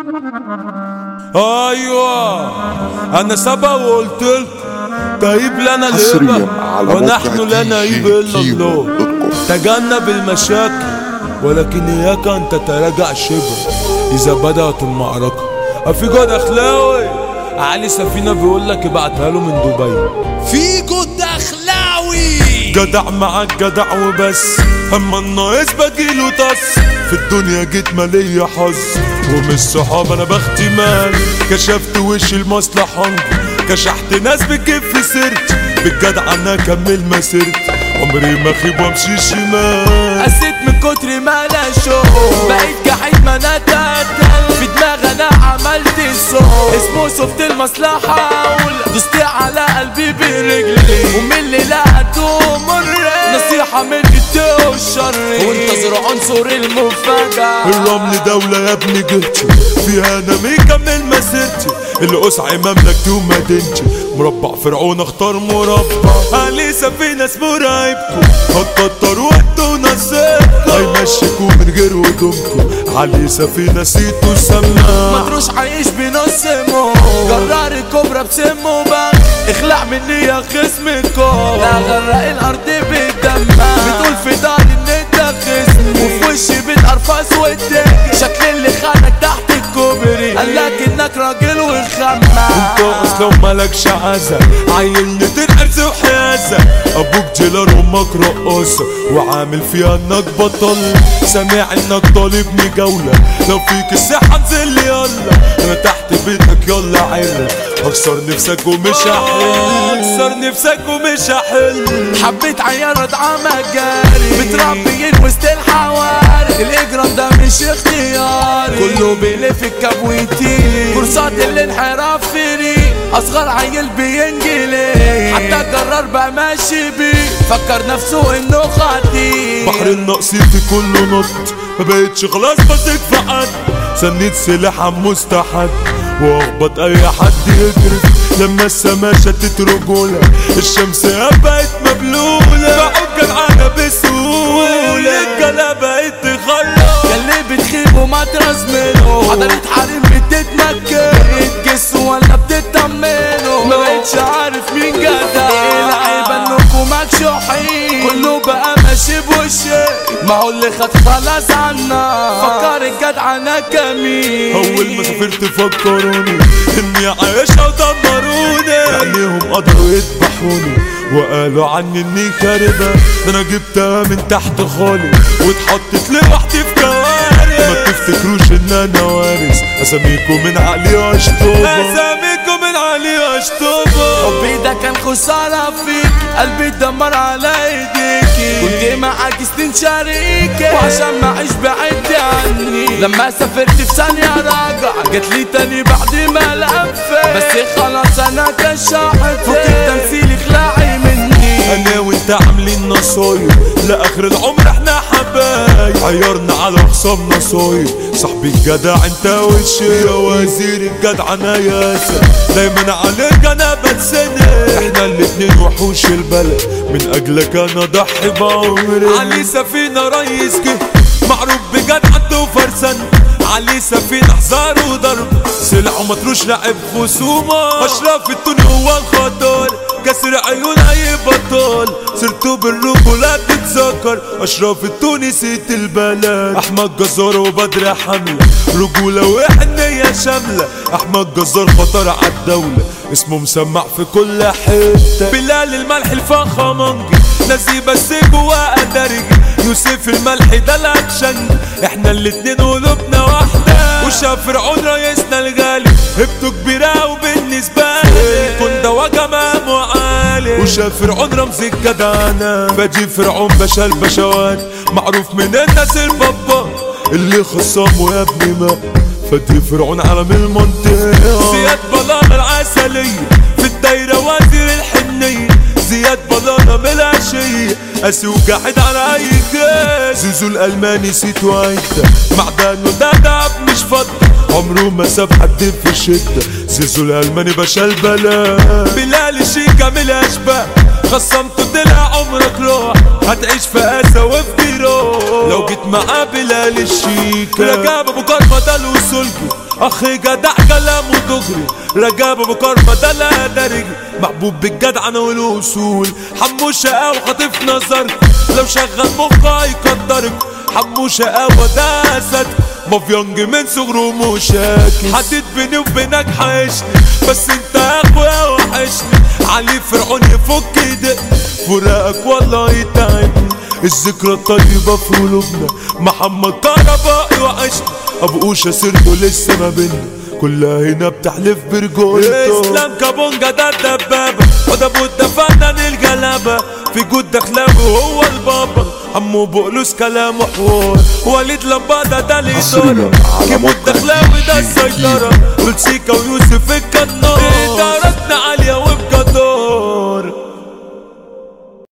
ايوه انا سبق وقلت لكم طيب لنا حصرياً الهبة على ونحن موقع لا دي نعيب جي الا كيمو الله دوت كوم. تجنب المشاكل ولكن اياك ان تتراجع شبه اذا بدات المعركه في جود اخلاوي علي سفينه بيقول لك ابعتها له من دبي فيجو الدخلاوي جدع معاك جدع وبس اما الناقص بجيله طس في الدنيا جيت مالية حظ ومش صحاب انا بختي مال كشفت وش المصلحة كشحت ناس بتجيب في سيرتي بالجدع انا اكمل مسيرتي عمري ما اخيب وامشي شمال قسيت من كتر ما انا شوق بقيت جحيم ما انا تقتل في دماغي انا عملت الصوت اسمه صفت المصلحة ولا دوست على قلبي برجلي ومن اللي لقيته مر نصيحة من الدو الشر وانتظر عنصر المفاجأة الرمل دولة يا ابني جهتي فيها انا مكمل مسيرتي القسع مملكتي ومدينتي مربع فرعون اختار مربع علي سفينة اسمه رايبكم هتكتر وقته نصيبكم هيمشيكوا من غير هدومكم علي سفينة سيتو سماع مطروش عايش بنص مو جرار الكوبرا بسمه بقى اخلع مني يا خصمكم لا غرق الارض بالدمع بتقول في داري ان انت خصمي وفي وشي بتقرفص وتجري شكل اللي خانك تحت الكوبري قالك انك راجل وخمع انت اصلا مالكش عزة عيل تنقرز وحيازة ابوك جيلر وامك رقاصة وعامل فيها انك بطل سامع انك طالبني جولة لو فيك الصحة انزل لي يلا انا تحت بيتك يلا عرة هكسر نفسك ومش هحل هكسر نفسك ومش هحل حبيت عيار ادعى مجاري متربيين وسط الحواري الاجرام ده مش اختياري كله بيلف الكبويتي كورسات الانحراف فري اصغر عيل بينجلي حتى الجرار بقى ماشي بيه فكر نفسه انه خطير بحر النقص في كله نط ما بقتش خلاص بثق في حد سنيت سلاح عن مستحد واخبط اي حد يجري لما السما شتت رجولة الشمس بقت مبلولة بعود جدعانة بسهولة الجلا بقت تخلص ياللي بتخيب وما ترزمنه حضرت حريم بتتمكن بتجس ولا بتطمنه ما بقتش عارف مين جدع العيبة انكم مكشوحين كله بقى ماشي بوشي ما هو اللي خد خلاص عنا فكر الجدع انا كمين اول ما سافرت فكروني اني عايشة ودمروني عينيهم قدروا يذبحوني وقالوا عني اني خاربة ده انا جبتها من تحت خالص واتحطت لوحدي في كوارث ما تفتكروش ان انا وارث اساميكم من عقلي اشطوبة اساميكم من عقلي اشطوبة حبي ده كان خسارة فيك قلبي اتدمر على ايديكي كنت معاك سنين شريكي وعشان ما اعيش بعدت عني لما سافرت في ثانية راجع جت لي تاني بعد ما لفت بس خلاص انا كشحت فك التمثيل خلاعي مني انا وانت عاملين نصايب لاخر العمر احنا حبايب عيرنا على خصامنا صايب صاحبي الجدع انت وشي يا وزير الجدع انا ياسر دايما عليك انا بتسند احنا الاتنين وحوش البلد من اجلك انا ضحي بعمري علي سفينة ريس جه معروف بجدعنته وفرسان علي سفينة حزار وضرب سلع ومطروش لعب خصومة اشرف التوني هو الخطر كسر عيون اي بطل سرته بالرجولة تتذكر اشرف التوني سيت البلد احمد جزار وبدر حملة رجولة وحنية شاملة احمد جزار خطر عالدولة اسمه مسمع في كل حتة بلال الملح الفخمنجي نزيب السيب وقدرج يوسف الملح ده الاكشن احنا الاتنين قلوبنا واحدة وشاف فرعون رئيسنا الغالي هبته كبيرة وبالنسبة لي كن ده وجمام وعالي وشاف فرعون رمز الجدعنة بجيب فرعون باشا البشوات معروف من الناس البابا اللي خصامه يا ابني ما فدي فرعون علم المنطقة زياد بلان العسلية في الدايرة وزير الحنية زياد بلانا من العشية قاسي وقاعد على اي جاز زوزو الالماني سيتو عيدة معدنه ده دهب مش فضة عمره ما ساب حد في الشدة زيزو الالماني باشا البلد بلال الشيكة من الاشباه خصمته دلع عمرك روح هتعيش في قاسى وفي جروح لو جيت معاه بلال الشيكة رجاب ابو كرمة ده له سلكي اخي جدع كلامه دغري رجاب ابو كرمه ده لا درجي محبوب بالجدعنه والاصول حمو شقاوة خاطف نظرك لو شغل مخه هيقدرك حمو شقاوة ده اسد مافيانج من صغره مشاكس حدد بيني وبينك حيشني بس انت يا اخويا وحشني علي فرعون يفك ايدك فراقك والله يتعبني الذكرى الطيبة في قلوبنا محمد كهربائي وحشني ابو قوشة سيرته لسه ما بينا كلها هنا بتحلف برجولته اسلام كابونجا ده الدبابة وده بودة فنان الجلابة في جود دخلاوي وهو البابا عمو بقلوس كلامه حوار وليد لمبادة ده الإدارة كيمو الدخلاوي ده السيطرة دول سيكا ويوسف الكنار إدارتنا عالية